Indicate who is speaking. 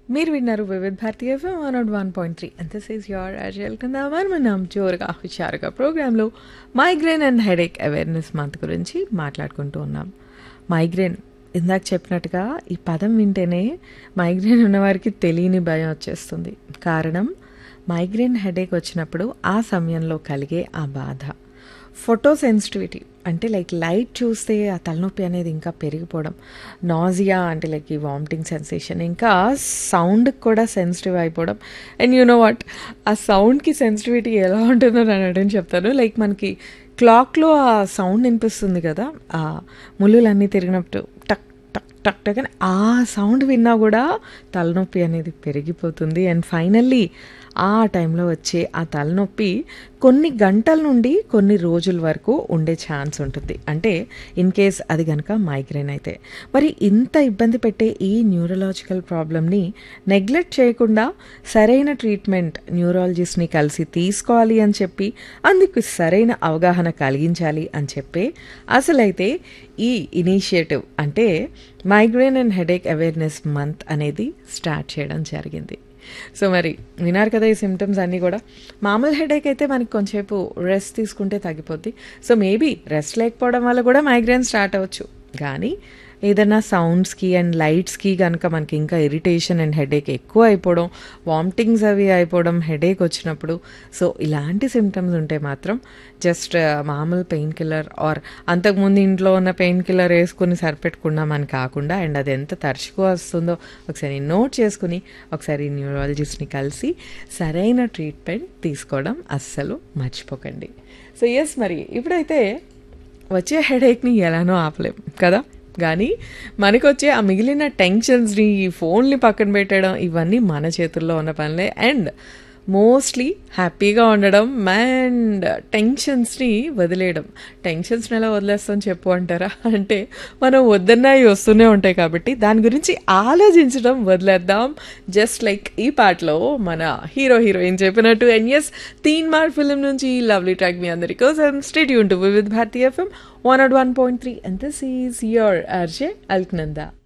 Speaker 1: మీరు విన్నారు Vividh Bharatiya FM one nought one point three and this is your అజయల్ కింద మనం జోరుగా హుషారుగా ప్రోగ్రాంలో migraine and headache awareness month గురించి మాట్లాడుకుంటూ ఉన్నాం మైగ్రేన్ ఇందాక చెప్పినట్టుగా ఈ పదం వింటేనే మైగ్రేన్ ఉన్నవారికి తెలియని భయం వచ్చేస్తుంది కారణం మైగ్రేన్ హెడేక్ వచ్చినప్పుడు ఆ సమయంలో కలిగే ఆ బాధ ఫోటో సెన్సిటివిటీ అంటే లైక్ లైట్ చూస్తే ఆ తలనొప్పి అనేది ఇంకా పెరిగిపోవడం నాజియా అంటే లైక్ ఈ వామిటింగ్ సెన్సేషన్ ఇంకా సౌండ్కి కూడా సెన్సిటివ్ అయిపోవడం అండ్ యు నో వాట్ ఆ సౌండ్కి సెన్సిటివిటీ ఎలా ఉంటుందో నేను అడని చెప్తాను లైక్ మనకి క్లాక్లో ఆ సౌండ్ వినిపిస్తుంది కదా ఆ ముళ్ళులన్నీ తిరిగినప్పుడు టక్ టక్ టక్ టక్ అని ఆ సౌండ్ విన్నా కూడా తలనొప్పి అనేది పెరిగిపోతుంది అండ్ ఫైనల్లీ ఆ టైంలో వచ్చే ఆ తలనొప్పి కొన్ని గంటల నుండి కొన్ని రోజుల వరకు ఉండే ఛాన్స్ ఉంటుంది అంటే ఇన్ కేస్ అది కనుక మైగ్రేన్ అయితే మరి ఇంత ఇబ్బంది పెట్టే ఈ న్యూరలాజికల్ ప్రాబ్లమ్ని నెగ్లెక్ట్ చేయకుండా సరైన ట్రీట్మెంట్ న్యూరాలజిస్ట్ని కలిసి తీసుకోవాలి అని చెప్పి అందుకు సరైన అవగాహన కలిగించాలి అని చెప్పి అసలైతే ఈ ఇనిషియేటివ్ అంటే migraine and headache awareness month అనేది స్టార్ట్ చేయడం జరిగింది సో మరి వినారు కదా ఈ సిమ్టమ్స్ అన్నీ కూడా మామూలు హెడేక్ అయితే మనకి కొంచెంసేపు రెస్ట్ తీసుకుంటే తగ్గిపోద్ది సో మేబీ రెస్ట్ లేకపోవడం వల్ల కూడా మైగ్రేన్ స్టార్ట్ అవ్వచ్చు కానీ ఏదైనా సౌండ్స్కి అండ్ లైట్స్కి కనుక మనకి ఇంకా ఇరిటేషన్ అండ్ హెడేక్ ఎక్కువ అయిపోవడం వామిటింగ్స్ అవి అయిపోవడం హెడేక్ వచ్చినప్పుడు సో ఇలాంటి సిమ్టమ్స్ ఉంటే మాత్రం జస్ట్ మామూలు పెయిన్ కిల్లర్ ఆర్ అంతకుముందు ఇంట్లో ఉన్న పెయిన్ కిల్లర్ వేసుకుని సరిపెట్టుకున్నామని కాకుండా అండ్ అది ఎంత తరచుగా వస్తుందో ఒకసారి నోట్ చేసుకుని ఒకసారి న్యూరాలజిస్ట్ని కలిసి సరైన ట్రీట్మెంట్ తీసుకోవడం అస్సలు మర్చిపోకండి సో ఎస్ మరి ఇప్పుడైతే వచ్చే హెడేక్ని ఎలానో ఆపలేం కదా కానీ మనకొచ్చే ఆ మిగిలిన టెన్షన్స్ని ఈ ఫోన్ని పక్కన పెట్టడం ఇవన్నీ మన చేతుల్లో ఉన్న పనులే అండ్ మోస్ట్లీ హ్యాపీగా ఉండడం అండ్ టెన్షన్స్ని వదిలేయడం టెన్షన్స్ని ఎలా వదిలేస్తాం చెప్పు అంటారా అంటే మనం వద్దన్నవి వస్తూనే ఉంటాయి కాబట్టి దాని గురించి ఆలోచించడం వదిలేద్దాం జస్ట్ లైక్ ఈ పాటలో మన హీరో హీరోయిన్ చెప్పినట్టు and yes Teen Maar film నుంచి ఈ లవ్లీ ట్రాక్ మీ అందరి కోసం stay tuned to with Bharati FM one nought one point three and this is your RJ Alaknanda